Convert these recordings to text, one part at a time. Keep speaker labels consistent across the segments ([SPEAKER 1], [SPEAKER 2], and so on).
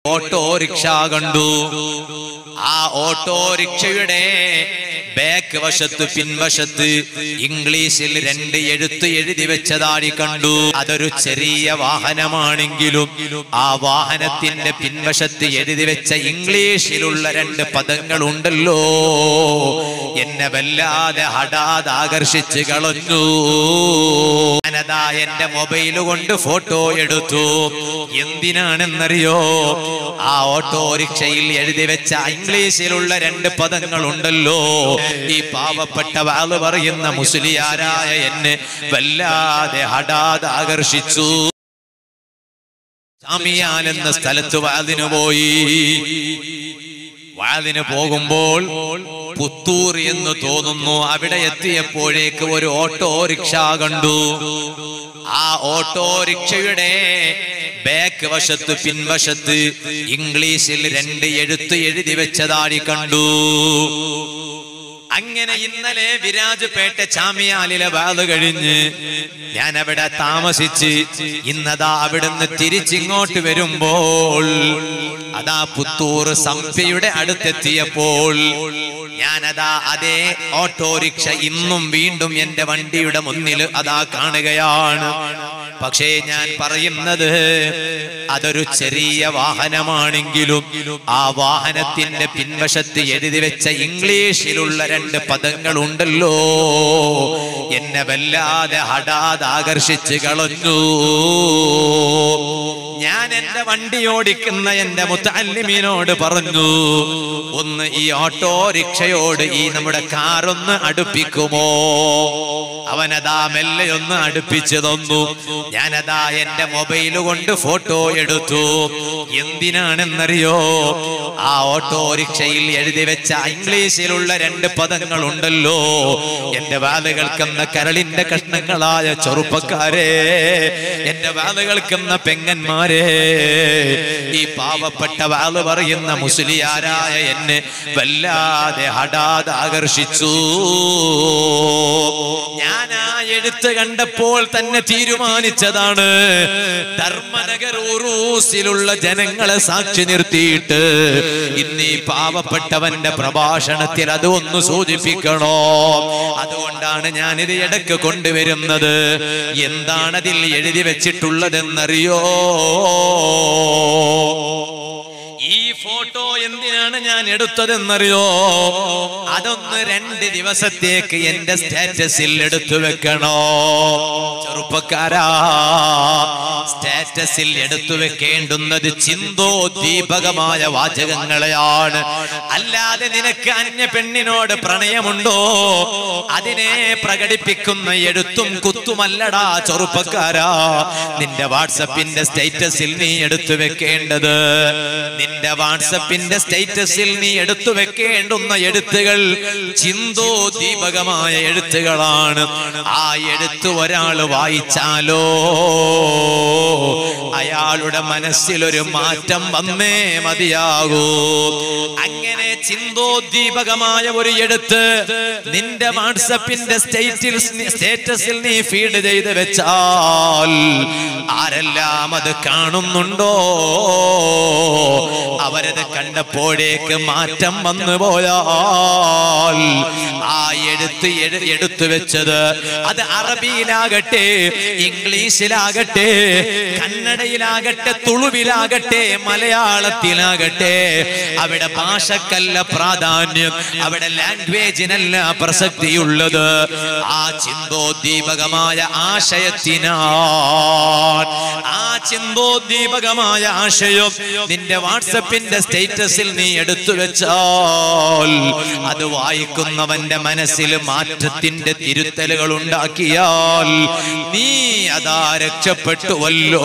[SPEAKER 1] autorickshaw കണ്ടു ആ ഓട്ടോറിക്ഷയുടെ back വശത്ത് പിൻവശത്ത് ഇംഗ്ലീഷിൽ രണ്ട് എഴുത്ത് എഴുതി വെച്ചതായി കണ്ടു അതൊരു ചെറിയ വാഹനമാണെങ്കിലും ആ വാഹനത്തിന്റെ പിൻവശത്ത് എഴുതി വെച്ച ഇംഗ്ലീഷിലുള്ള രണ്ട് പദങ്ങളുണ്ടല്ലോ എന്നെ വല്ലാതെ ഹഠാത് ആകർഷിച്ച് കളഞ്ഞു ഞാനതാ എന്റെ മൊബൈൽ കൊണ്ട് ഫോട്ടോ എടുത്തു എന്തിനാണെന്നറിയോ ആ ഓട്ടോറിക്ഷയിൽ എഴുതി വെച്ച ഇംഗ്ലീഷിലുള്ള രണ്ട് പദങ്ങളുണ്ടല്ലോ ഈ പാവപ്പെട്ട വാള് പറയുന്ന മുസ്ലിയാരായ എന്നെ വല്ലാതെ ഹഠാത് ആകർഷിച്ചു ചാമിയാൻ എന്ന സ്ഥലത്ത് വാതിന് പോയി വാതിന് പോകുമ്പോൾ പുത്തൂർ എന്ന് തോന്നുന്നു അവിടെ എത്തിയപ്പോഴേക്ക് ഒരു ഓട്ടോറിക്ഷ കണ്ടു ആ ഓട്ടോറിക്ഷയുടെ ബാക്ക് വശത്ത് പിൻവശത്ത് ഇംഗ്ലീഷിൽ രണ്ട് എഴുത്ത് എഴുതി വെച്ചതായി കണ്ടു അങ്ങനെ ഇന്നലെ വിരാജപേട്ട ചാമിയാലിലെ വാത് കഴിഞ്ഞ് ഞാൻ അവിടെ താമസിച്ച് ഇന്നതാ അവിടുന്ന് തിരിച്ചിങ്ങോട്ട് വരുമ്പോൾ അതാ പുത്തൂർ സംപ്യയുടെ അടുത്തെത്തിയപ്പോൾ ഞാനതാ അതേ ഓട്ടോറിക്ഷ ഇന്നും വീണ്ടും എന്റെ വണ്ടിയുടെ മുന്നിൽ അതാ കാണുകയാണ് പക്ഷേ ഞാൻ പറയുന്നത് അതൊരു ചെറിയ വാഹനമാണെങ്കിലും ആ വാഹനത്തിന്റെ പിൻവശത്ത് എഴുതി വെച്ച ഇംഗ്ലീഷിലുള്ള രണ്ട് പദങ്ങളുണ്ടല്ലോ എന്നെ വല്ലാതെ ഹഠാത് ആകർഷിച്ച് കളഞ്ഞു ഞാൻ എന്റെ വണ്ടി ഓടിക്കുന്ന എന്റെ മുത്തല്ലിമീനോട് പറഞ്ഞു ഒന്ന് ഈ ഓട്ടോറിക്ഷയോട് ഈ നമ്മുടെ കാറൊന്ന് അടുപ്പിക്കുമോ അവനതാ മെല്ലെ ഒന്ന് അടുപ്പിച്ചു തന്നു ഞാനതാ എന്റെ മൊബൈൽ കൊണ്ട് ഫോട്ടോ എടുത്തു എന്തിനാണെന്നറിയോ ആ ഓട്ടോറിക്ഷയിൽ എഴുതി വെച്ച ഇംഗ്ലീഷിലുള്ള രണ്ട് പദങ്ങളുണ്ടല്ലോ എന്റെ വാല് കേൾക്കുന്ന കരളിന്റെ കഷ്ണങ്ങളായ ചെറുപ്പക്കാരെ എന്റെ വാല് കേൾക്കുന്ന പെങ്ങന്മാരെ ഈ പാവപ്പെട്ട വാല് പറയുന്ന മുസ്ലിയാരായ എന്നെ വല്ലാതെ ഹഠാത് ആകർഷിച്ചു ഞാൻ ആ എഴുത്ത് കണ്ടപ്പോൾ തന്നെ തീരുമാനിച്ചതാണ് ധർമ്മനഗർ ഉറൂസിലുള്ള ജനങ്ങളെ സാക്ഷി നിർത്തിയിട്ട് ഇന്ന് ഈ പാവപ്പെട്ടവന്റെ പ്രഭാഷണത്തിൽ അത് ഒന്ന് സൂചിപ്പിക്കണോ അതുകൊണ്ടാണ് ഞാനിത് ഇടയ്ക്ക് കൊണ്ടുവരുന്നത് എന്താണ് അതിൽ എഴുതി വെച്ചിട്ടുള്ളതെന്നറിയോ ഈ ഫോട്ടോ എന്തിനാണ് ഞാൻ എടുത്തതെന്നറിയോ അതൊന്ന് രണ്ട് ദിവസത്തേക്ക് എന്റെ സ്റ്റാറ്റസിൽ എടുത്തു വെക്കണോ ചെറുപ്പക്കാരാ സ്റ്റാറ്റസിൽ എടുത്തു വെക്കേണ്ടുന്നത് ചിന്തോദ്ദീപകമായ വാചകങ്ങളെയാണ് അല്ലാതെ നിനക്ക് അന്യ പെണ്ണിനോട് പ്രണയമുണ്ടോ അതിനെ പ്രകടിപ്പിക്കുന്ന എഴുത്തും കുത്തുമല്ലടാ ചെറുപ്പക്കാരാ നിന്റെ വാട്സപ്പിന്റെ സ്റ്റേറ്റസിൽ നീ എടുത്തു വെക്കേണ്ടത് നിന്റെ വാട്സപ്പിന്റെ സ്റ്റേറ്റസിൽ നീ എടുത്തു വെക്കേണ്ടുന്ന എഴുത്തുകൾ ചിന്തോദ്ദീപകമായ എഴുത്തുകളാണ് ആ എഴുത്ത് ഒരാൾ വായിച്ചാലോ അയാളുടെ മനസ്സിലൊരു മാറ്റം വന്നേ മതിയാകൂ അങ്ങനെ ചിന്തോദ്ദീപകമായ ഒരു എഴുത്ത് നിന്റെ വാട്സപ്പിന്റെ സ്റ്റേറ്റിൽ സ്റ്റേറ്റസിൽ നീ ഫീഡ് ചെയ്ത് വെച്ചാൽ ആരെല്ലാം അത് കാണുന്നുണ്ടോ അവരത് കണ്ടപ്പോഴേക്ക് മാറ്റം വന്നു പോയാൽ ആ എഴുത്ത് എഴു- എടുത്തു വെച്ചത് അത് അറബിയിലാകട്ടെ ഇംഗ്ലീഷിലാകട്ടെ കന്നഡയിലാകട്ടെ തുളുവിലാകട്ടെ മലയാളത്തിലാകട്ടെ അവിടെ ഭാഷക്കല്ല പ്രാധാന്യം അവിടെ ലാംഗ്വേജിനല്ല പ്രസക്തിയുള്ളത് ആ ചിന്തോദ്ദീപകമായ ആശയത്തിനാണ് ആ ചിന്തോദ്ദീപകമായ ആശയം നിന്റെ വാട്സപ്പിന്റെ സ്റ്റേറ്റസിൽ നീ എടുത്തു വെച്ചാൽ അത് വായിക്കുന്നവന്റെ മനസ്സിൽ മാറ്റത്തിന്റെ തിരുത്തലുകൾ ഉണ്ടാക്കിയാൽ നീ അതാ രക്ഷപ്പെട്ടുവല്ലോ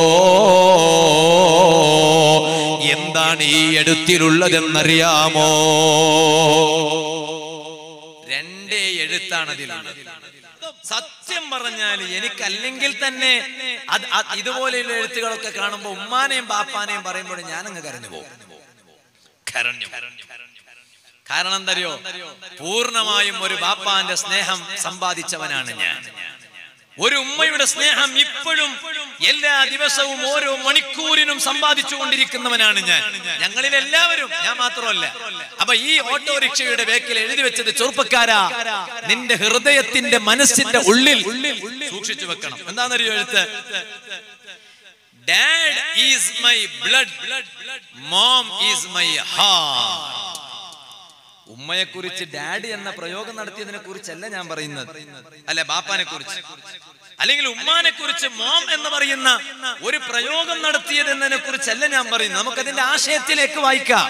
[SPEAKER 1] എന്താണ് ഈ എഴുത്തിലുള്ളതെന്നറിയാമോ രണ്ടേ എഴുത്താണ് അതിലുള്ളത് സത്യം പറഞ്ഞാൽ എനിക്കല്ലെങ്കിൽ തന്നെ അത് അത് ഇതുപോലെയുള്ള എഴുത്തുകളൊക്കെ കാണുമ്പോൾ ഉമ്മാനെയും ബാപ്പാനെയും പറയുമ്പോൾ ഞാനങ്ങ് കരഞ്ഞു പോകും കരഞ്ഞു കാരണം എന്തറിയോ പൂർണ്ണമായും ഒരു ബാപ്പാന്റെ സ്നേഹം സമ്പാദിച്ചവനാണ് ഞാൻ ഒരു ഉമ്മയുടെ സ്നേഹം ഇപ്പോഴും എല്ലാ ദിവസവും ഓരോ മണിക്കൂറിനും സമ്പാദിച്ചു കൊണ്ടിരിക്കുന്നവനാണ് ഞാൻ ഞങ്ങളിൽ എല്ലാവരും ഞാൻ മാത്രമല്ല അപ്പൊ ഈ ഓട്ടോറിക്ഷയുടെ ബേക്കിൽ എഴുതി വെച്ചത് ചെറുപ്പക്കാരാ നിന്റെ ഹൃദയത്തിന്റെ മനസ്സിന്റെ ഉള്ളിൽ സൂക്ഷിച്ചു വെക്കണം എന്താണെന്നറിയോ എഴുത്ത് dad is my blood mom is my heart ഉമ്മയെ കുറിച്ച് ഡാഡി എന്ന പ്രയോഗം നടത്തിയതിനെ കുറിച്ചല്ല ഞാൻ പറയുന്നത് അല്ലെ ബാപ്പാനെ കുറിച്ച് അല്ലെങ്കിൽ ഉമ്മാനെ കുറിച്ച് മോം എന്ന് പറയുന്ന ഒരു പ്രയോഗം നടത്തിയത് എന്നതിനെ കുറിച്ചല്ല ഞാൻ പറയുന്നത് നമുക്കതിന്റെ ആശയത്തിലേക്ക് വായിക്കാം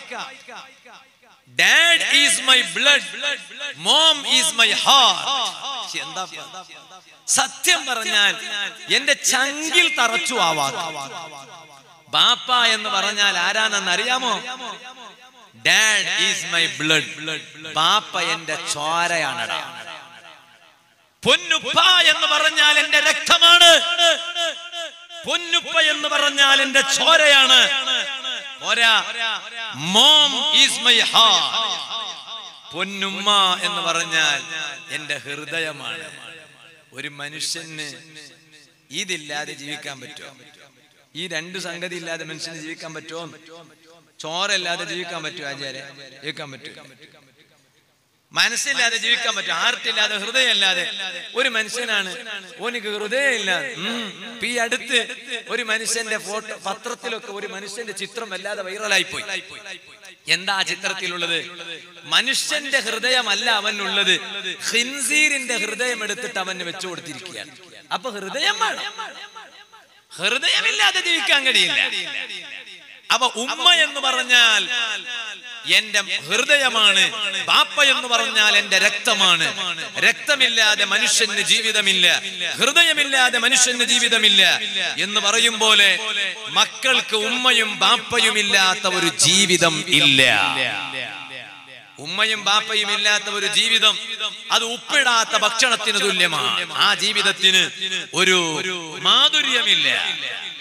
[SPEAKER 1] dad is my blood mom is my heart എന്താ സത്യം പറഞ്ഞാൽ എന്റെ ചങ്കിൽ തറച്ചു ആവാ ബാപ്പ എന്ന് പറഞ്ഞാൽ ആരാണെന്ന് അറിയാമോ ഡാഡ് ഈസ് മൈ ബ്ലഡ് ബാപ്പ എന്റെ ചോരയാണടാ പൊന്നുപ്പ എന്ന് പറഞ്ഞാൽ എന്റെ രക്തമാണ് പൊന്നുപ്പ എന്ന് പറഞ്ഞാൽ എന്റെ ചോരയാണ് പോരാ മോം ഈസ് മൈ ഹാർട്ട് പൊന്നുമ്മ എന്ന് പറഞ്ഞാൽ എന്റെ ഹൃദയമാണ് ഒരു മനുഷ്യന് ഇതില്ലാതെ ജീവിക്കാൻ പറ്റുമോ ഈ രണ്ട് സംഗതി ഇല്ലാതെ മനുഷ്യന് ജീവിക്കാൻ പറ്റുമോ ചോരല്ലാതെ ജീവിക്കാൻ പറ്റുമോ ആചാര്യ ജീവിക്കാൻ പറ്റും മനസ്സില്ലാതെ ജീവിക്കാൻ പറ്റും ആർട്ടില്ലാതെ ഹൃദയമില്ലാതെ ഒരു മനുഷ്യനാണ് ഓനിക്ക് ഹൃദയമില്ല ഇപ്പൊ ഈ അടുത്ത് ഒരു മനുഷ്യന്റെ ഫോട്ടോ പത്രത്തിലൊക്കെ ഒരു മനുഷ്യന്റെ ചിത്രം വല്ലാതെ വൈറലായി പോയി എന്താ ആ ചിത്രത്തിലുള്ളത് മനുഷ്യന്റെ ഹൃദയമല്ല അവനുള്ളത് ഹിൻസീറിന്റെ ഹൃദയം എടുത്തിട്ട് അവന് വെച്ചു കൊടുത്തിരിക്കുകയാണ് അപ്പൊ ഹൃദയം വേണം ഹൃദയമില്ലാതെ ജീവിക്കാൻ കഴിയില്ല അപ്പൊ ഉമ്മ എന്ന് പറഞ്ഞാൽ എന്റെ ഹൃദയമാണ് ബാപ്പ എന്ന് പറഞ്ഞാൽ എന്റെ രക്തമാണ് രക്തമില്ലാതെ മനുഷ്യന് ജീവിതമില്ല ഹൃദയമില്ലാതെ മനുഷ്യന് ജീവിതമില്ല എന്ന് പറയും പോലെ മക്കൾക്ക് ഉമ്മയും ബാപ്പയും ഇല്ലാത്ത ഒരു ജീവിതം ഇല്ല ഉമ്മയും ബാപ്പയും ഇല്ലാത്ത ഒരു ജീവിതം അത് ഉപ്പിടാത്ത ഭക്ഷണത്തിന് തുല്യമാണ് ആ ജീവിതത്തിന് ഒരു മാധുര്യമില്ല